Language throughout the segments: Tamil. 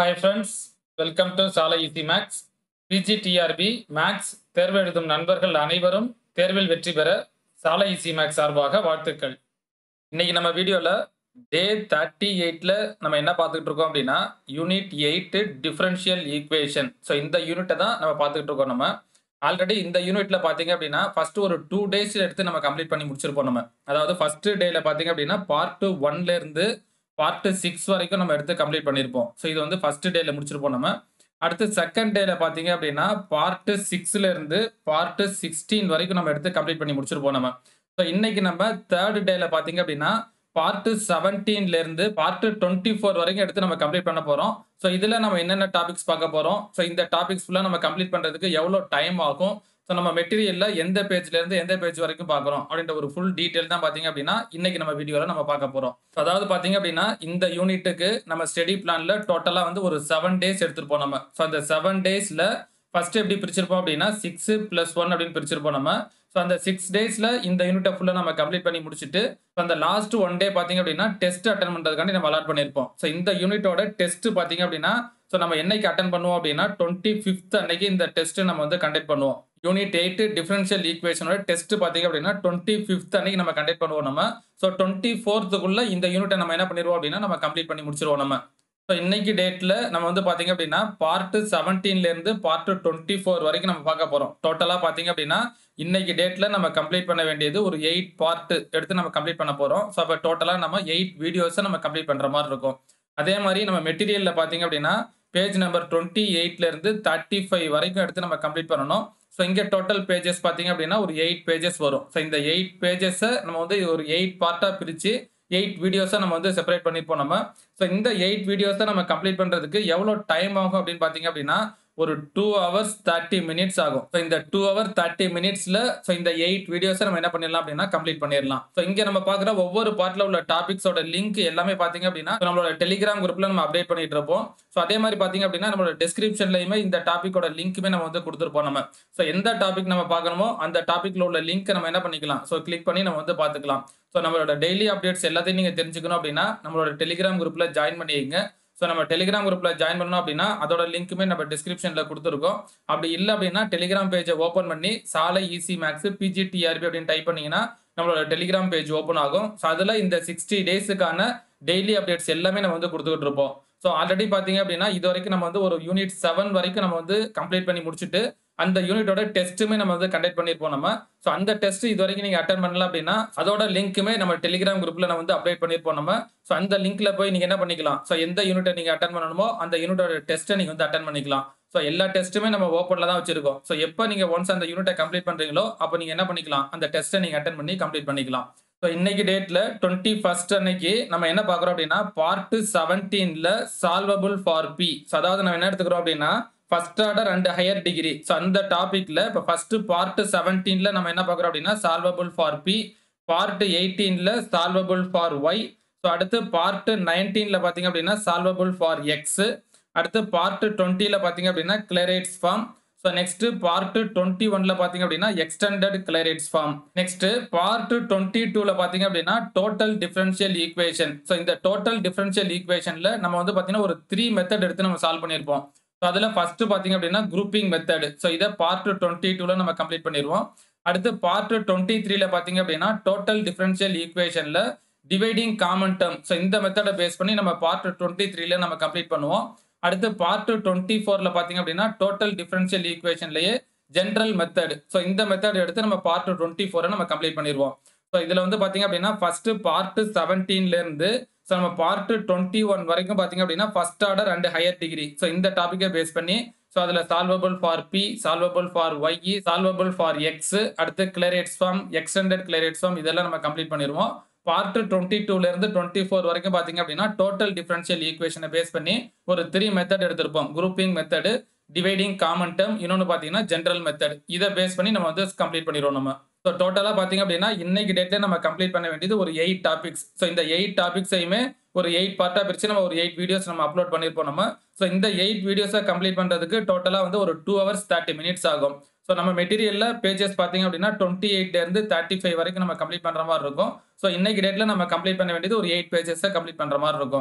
hi friends welcome to Salai easy maths P G T R B maths தேர்வு எழுதும் நண்பர்கள் அனைவரும் தேர்வில் வெற்றி பெற சாலை ஈசி மேக்ஸ் சார்பாக வாழ்த்துக்கள் இன்னைக்கு நம்ம வீடியோவில் டே தேர்ட்டி எயிட்டில் நம்ம என்ன பார்த்துக்கிட்டு இருக்கோம் அப்படின்னா unit eight differential equation so இந்த யூனிட்டை தான் நம்ம பார்த்துக்கிட்டு இருக்கோம் நம்ம ஆல்ரெடி இந்த யூனிட்ல பார்த்தீங்க அப்படின்னா ஃபர்ஸ்ட் ஒரு டூ டேஸ் எடுத்து நம்ம கம்ப்ளீட் பண்ணி முடிச்சிருப்போம் நம்ம அதாவது ஃபர்ஸ்ட் டேல பார்த்தீங்க அப்படின்னா பார்ட் ஒன்ல இருந்து பார்ட் சிக்ஸ் வரைக்கும் நம்ம எடுத்து கம்ப்ளீட் பண்ணியிருப்போம் ஸோ இது வந்து ஃபர்ஸ்ட் டேல முடிச்சிருப்போம் நம்ம அடுத்து செகண்ட் டேல பார்த்தீங்க அப்படின்னா பார்ட் சிக்ஸ்ல இருந்து பார்ட் சிக்ஸ்டீன் வரைக்கும் நம்ம எடுத்து கம்ப்ளீட் பண்ணி முடிச்சிருப்போம் நம்ம ஸோ இன்னைக்கு நம்ம தேர்ட் டேல பார்த்தீங்க அப்படின்னா பார்ட் செவன்டீன்ல இருந்து பார்ட் டுவெண்ட்டி ஃபோர் வரைக்கும் எடுத்து நம்ம கம்ப்ளீட் பண்ண போறோம் ஸோ இதுல நம்ம என்னென்ன டாபிக்ஸ் பார்க்க போறோம் ஸோ இந்த டாபிக்ஸ் ஃபுல்லாக நம்ம கம்ப்ளீட் பண்றதுக்கு எவ்வளோ டைம் ஆகும் ஸோ நம்ம மெட்டீரியல்ல எந்த பேஜ்ல இருந்து எந்த பேஜ் வரைக்கும் பார்க்குறோம் அப்படின்ற ஒரு ஃபுல் டீட்டெயில் தான் பார்த்தீங்க அப்படின்னா இன்னைக்கு நம்ம வீடியோவில் நம்ம பார்க்க போறோம் அதாவது பார்த்தீங்க அப்படின்னா இந்த யூனிட்டுக்கு நம்ம ஸ்டடி பிளான்ல டோட்டலாக வந்து ஒரு செவன் டேஸ் எடுத்துருப்போம் நம்ம ஸோ அந்த செவன் டேஸ்ல ஃபர்ஸ்ட் எப்படி பிரிச்சிருப்போம் அப்படின்னா சிக்ஸ் பிளஸ் ஒன் அப்படின்னு பிரிச்சிருப்போம் நம்ம ஸோ அந்த சிக்ஸ் டேஸ்ல இந்த யூனிட்டை ஃபுல்லாக நம்ம கம்ப்ளீட் பண்ணி முடிச்சுட்டு அந்த லாஸ்ட் ஒன் டே பார்த்தீங்க அப்படின்னா டெஸ்ட் அட்டன் பண்ணுறதுக்காண்டி நம்ம அலாட் பண்ணியிருப்போம் ஸோ இந்த யூனிட்டோட டெஸ்ட் பார்த்தீங்க அப்படின்னா ஸோ நம்ம என்னைக்கு அட்டன் பண்ணுவோம் அப்படின்னா டுவெண்ட்டி ஃபிஃப்த் அன்னைக்கு இந்த டெஸ்ட் நம்ம வந்து கண்டக்ட் பண்ணுவோம் யூனிட் எயிட் டிஃபரன்ஷியல் ஈக்குவேஷனோட டெஸ்ட் பார்த்தீங்க அப்படின்னா டுவெண்ட்டி ஃபிஃப்த் அன்னைக்கு நம்ம கண்டக்ட் பண்ணுவோம் நம்ம ஸோ டுவெண்ட்டி ஃபோர்த்துக்குள்ள இந்த யூனிட்டை நம்ம என்ன பண்ணிடுவோம் அப்படின்னா நம்ம கம்ப்ளீட் பண்ணி முடிச்சிருவோம் நம்ம ஸோ இன்னைக்கு டேட்ல நம்ம வந்து பாத்தீங்க அப்படின்னா பார்ட் செவன்டீன்ல இருந்து பார்ட் டுவெண்ட்டி ஃபோர் வரைக்கும் நம்ம பார்க்க போறோம் டோட்டலா பாத்தீங்க அப்படின்னா இன்னைக்கு டேட்ல நம்ம கம்ப்ளீட் பண்ண வேண்டியது ஒரு எயிட் பார்ட் எடுத்து நம்ம கம்ப்ளீட் பண்ண போறோம் ஸோ அப்போ டோட்டலா நம்ம எயிட் வீடியோஸை நம்ம கம்ப்ளீட் பண்ற மாதிரி இருக்கும் அதே மாதிரி நம்ம மெட்டீரியல்ல பாத்தீங்க அப்படின்னா பேஜ் நம்பர் டுவெண்ட்டி எயிட்ல இருந்து தேர்ட்டி ஃபைவ் வரைக்கும் எடுத்து நம்ம கம்ப்ளீட் பண்ணணும் ஸோ இங்கே டோட்டல் பேஜஸ் பார்த்தீங்க அப்படின்னா ஒரு எயிட் பேஜஸ் வரும் ஸோ இந்த எயிட் பேஜஸை நம்ம வந்து ஒரு எயிட் பார்ட்டாக பிரித்து எயிட் வீடியோஸை நம்ம வந்து செப்பரேட் பண்ணிப்போம் நம்ம ஸோ இந்த எயிட் வீடியோஸை நம்ம கம்ப்ளீட் பண்ணுறதுக்கு எவ்வளோ டைம் ஆகும் அப்படின்னு பார்த்தீங்க அப்படின்னா ஒரு டூ ஹவர்ஸ் தேர்ட்டி மினிட்ஸ் ஆகும் ஸோ இந்த டூ ஹவர் தேர்ட்டி மினிட்ஸில் ஸோ இந்த எயிட் வீடியோஸை நம்ம என்ன பண்ணிடலாம் அப்படின்னா கம்ப்ளீட் பண்ணிடலாம் ஸோ இங்கே நம்ம பார்க்குற ஒவ்வொரு பார்ட்டில் உள்ள டாபிக்ஸோட லிங்க் எல்லாமே பார்த்தீங்க அப்படின்னா நம்மளோட டெலிகிராம் குரூப்பில் நம்ம அப்டேட் பண்ணிட்டு இருப்போம் ஸோ அதே மாதிரி பார்த்தீங்க அப்படின்னா நம்மளோட டிஸ்கிரிப்ஷன்லையுமே இந்த டாப்பிக்கோட லிங்க்குமே நம்ம வந்து கொடுத்துருப்போம் நம்ம ஸோ எந்த டாபிக் நம்ம பார்க்கணுமோ அந்த டாப்பிக்கில் உள்ள லிங்க் நம்ம என்ன பண்ணிக்கலாம் ஸோ கிளிக் பண்ணி நம்ம வந்து பார்த்துக்கலாம் ஸோ நம்மளோட டெய்லி அப்டேட்ஸ் எல்லாத்தையும் நீங்கள் தெரிஞ்சுக்கணும் அப்படின்னா நம்மளோட டெலிகிராம் குரூப்பில் ஜாயின் பண்ணிக்கங்க ஸோ நம்ம டெலிகிராம் குரூப்பில் ஜாயின் பண்ணணும் அப்படின்னா அதோட லிங்க்குமே நம்ம டிஸ்கிரிப்ஷனில் கொடுத்துருக்கோம் அப்படி இல்லை அப்படின்னா டெலிகிராம் பேஜை ஓப்பன் பண்ணி சாலை ஈசி மேக்ஸ் பிஜிடிஆர்பி அப்படின்னு டைப் பண்ணீங்கன்னா நம்மளோட டெலிகிராம் பேஜ் ஓப்பன் ஆகும் ஸோ அதில் இந்த சிக்ஸ்டி டேஸுக்கான டெய்லி அப்டேட்ஸ் எல்லாமே நம்ம வந்து கொடுத்துக்கிட்டு இருப்போம் ஸோ ஆல்ரெடி பார்த்தீங்க அப்படின்னா இது வரைக்கும் நம்ம வந்து ஒரு யூனிட் செவன் வரைக்கும் நம்ம வந்து கம்ப்ளீட் பண்ணி முடிச்சுட்டு அந்த யூனிட்டோட டெஸ்ட்டுமே நம்ம வந்து கண்டக்ட் பண்ணியிருப்போம் நம்ம ஸோ அந்த டெஸ்ட் இது வரைக்கும் நீங்கள் அட்டன் பண்ணல அப்படின்னா அதோட லிங்க்குமே நம்ம டெலிகிராம் குரூப்பில் நம்ம வந்து அப்டேட் பண்ணியிருப்போம் நம்ம ஸோ அந்த லிங்க்ல போய் நீங்கள் என்ன பண்ணிக்கலாம் ஸோ எந்த யூனிட்டை நீங்கள் அட்டன் பண்ணணுமோ அந்த யூனிட்டோட டெஸ்ட்டை நீங்கள் வந்து அட்டன் பண்ணிக்கலாம் ஸோ எல்லா டெஸ்ட்டுமே நம்ம ஓப்பனில் தான் வச்சிருக்கோம் ஸோ எப்போ நீங்கள் ஒன்ஸ் அந்த யூனிட்டை கம்ப்ளீட் பண்ணுறீங்களோ அப்போ நீங்கள் என்ன பண்ணிக்கலாம் அந்த டெஸ்ட்டை நீங்கள் அட்டன் பண்ணி கம்ப்ளீட் பண்ணிக்கலாம் ஸோ இன்னைக்கு டேட்ல டுவெண்ட்டி ஃபர்ஸ்ட் அன்னைக்கு நம்ம என்ன பார்க்குறோம் அப்படின்னா பார்ட் செவன்டீன்ல சால்வபிள் ஃபார் பி ஸோ அதாவது நம்ம என்ன எடுத்துக்கிறோம் அப்படின்னா first order and higher degree so அந்த டாபிக்ல இப்போ ஃபர்ஸ்ட் பார்ட் செவன்டீன்ல நம்ம என்ன பார்க்குறோம் அப்படின்னா சால்வபிள் ஃபார் பி பார்ட் எயிட்டீன்ல சால்வபிள் ஃபார் ஒய் ஸோ அடுத்து பார்ட் நைன்டீன்ல பார்த்தீங்க அப்படின்னா சால்வபிள் ஃபார் எக்ஸ் அடுத்து பார்ட் டுவெண்ட்டியில் பார்த்தீங்க அப்படின்னா Clairaut's form so next part twenty ஒன்ல பார்த்தீங்க அப்படின்னா extended Clairaut's form next part twenty டூல பார்த்தீங்க அப்படின்னா டோட்டல் டிஃபரன்ஷியல் ஈக்குவேஷன் ஸோ இந்த டோட்டல் டிஃபரன்ஷியல் ஈக்குவேஷன்ல நம்ம வந்து பார்த்தீங்கன்னா ஒரு த்ரீ மெத்தட் எடுத்து நம்ம சால்வ் பண்ணியிருப்போம் ஸோ அதில் ஃபர்ஸ்ட் பார்த்தீங்க அப்படின்னா குரூப்பிங் மெத்தட் ஸோ இதை பார்ட் டுவெண்ட்டி டூல நம்ம கம்ப்ளீட் பண்ணிடுவோம் அடுத்து பார்ட் டுவெண்ட்டி த்ரீல பார்த்தீங்க அப்படின்னா டோட்டல் டிஃபரன்ஷியல் ஈக்குவேஷன்ல டிவைடிங் காமன் டேர்ம் ஸோ இந்த மெத்தடை பேஸ் பண்ணி நம்ம பார்ட் டுவெண்ட்டி த்ரீல நம்ம கம்ப்ளீட் பண்ணுவோம் அடுத்து பார்ட் டுவெண்ட்டி ஃபோர்ல பார்த்தீங்க அப்படின்னா டோட்டல் டிஃபரன்ஷியல் ஈக்குவேஷன்லயே ஜென்ரல் மெத்தட் ஸோ இந்த மெத்தட் எடுத்து நம்ம பார்ட் டுவெண்ட்டி ஃபோரை நம்ம கம்ப்ளீட் பண்ணிடுவோம் ஸோ இதில் வந்து பார்த்தீங்க அப்படின்னா ஃபர்ஸ்ட் பார்ட் செவன்டீன்ல இருந்து ஸோ நம்ம பார்ட் டுவெண்ட்டி ஒன் வரைக்கும் பார்த்தீங்க அப்படின்னா first order and higher degree so இந்த டாப்பிக்கை பேஸ் பண்ணி ஸோ அதில் solvable for P solvable for Y solvable for X அடுத்து Clairaut's form extended Clairaut's form இதெல்லாம் நம்ம கம்ப்ளீட் பண்ணிடுவோம் பார்ட் டுவெண்ட்டி டூல இருந்து டுவெண்ட்டி ஃபோர் வரைக்கும் பாத்தீங்க அப்படின்னா டோட்டல் டிஃபரன்ஷியல் ஈக்குவேஷனை பேஸ் பண்ணி ஒரு த்ரீ மெத்தட் எடுத்திருப்போம் grouping method dividing common term இன்னொன்று பார்த்தீங்கன்னா ஜென்ரல் மெத்தட் இதை பேஸ் பண்ணி நம்ம வந்து கம்ப்ளீட் பண்ணிடுவோம் நம்ம ஸோ டோட்டலாக பார்த்தீங்க அப்படின்னா இன்னைக்கு டேட்ல நம்ம கம்ப்ளீட் பண்ண வேண்டியது ஒரு எயிட் டாபிக்ஸ் ஸோ இந்த எயிட் டாபிக்ஸையுமே ஒரு எயிட் பார்ட்டாக பிரித்து நம்ம ஒரு எயிட் வீடியோஸ் நம்ம அப்லோட் பண்ணியிருப்போம் நம்ம ஸோ இந்த எயிட் வீடியோஸை கம்ப்ளீட் பண்ணுறதுக்கு டோட்டலாக வந்து ஒரு டூ ஹவர்ஸ் தேர்ட்டி மினிட்ஸ் ஆகும் ஸோ நம்ம மெட்டீரியலில் பேஜஸ் பார்த்தீங்க அப்படின்னா டுவெண்ட்டி எயிட்லேருந்து தேர்ட்டி ஃபைவ் வரைக்கும் நம்ம கம்ப்ளீட் பண்ணுற மாதிரி இருக்கும் ஸோ இன்னைக்கு டேட்டில் நம்ம கம்ப்ளீட் பண்ண வேண்டியது ஒரு எயிட் பேஜஸை கம்ப்ளீட் பண்ணுற மாதிரி இருக்கும்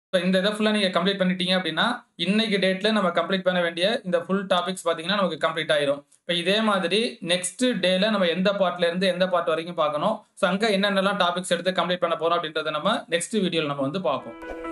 இப்போ இந்த இதை ஃபுல்லாக நீங்கள் கம்ப்ளீட் பண்ணிட்டீங்க அப்படின்னா இன்னைக்கு டேட்டில் நம்ம கம்ப்ளீட் பண்ண வேண்டிய இந்த ஃபுல் டாபிக்ஸ் பார்த்தீங்கன்னா நமக்கு கம்ப்ளீட் ஆயிரும் இப்போ இதே மாதிரி நெக்ஸ்ட் டேல நம்ம எந்த பார்ட்ல இருந்து எந்த பார்ட் வரைக்கும் பார்க்கணும் ஸோ அங்கே என்னென்னலாம் டாபிக்ஸ் எடுத்து கம்ப்ளீட் பண்ண போகிறோம் அப்படின்றத நம்ம நெக்ஸ்ட் வீடியோவில் நம்ம வந்து பார்ப்போம்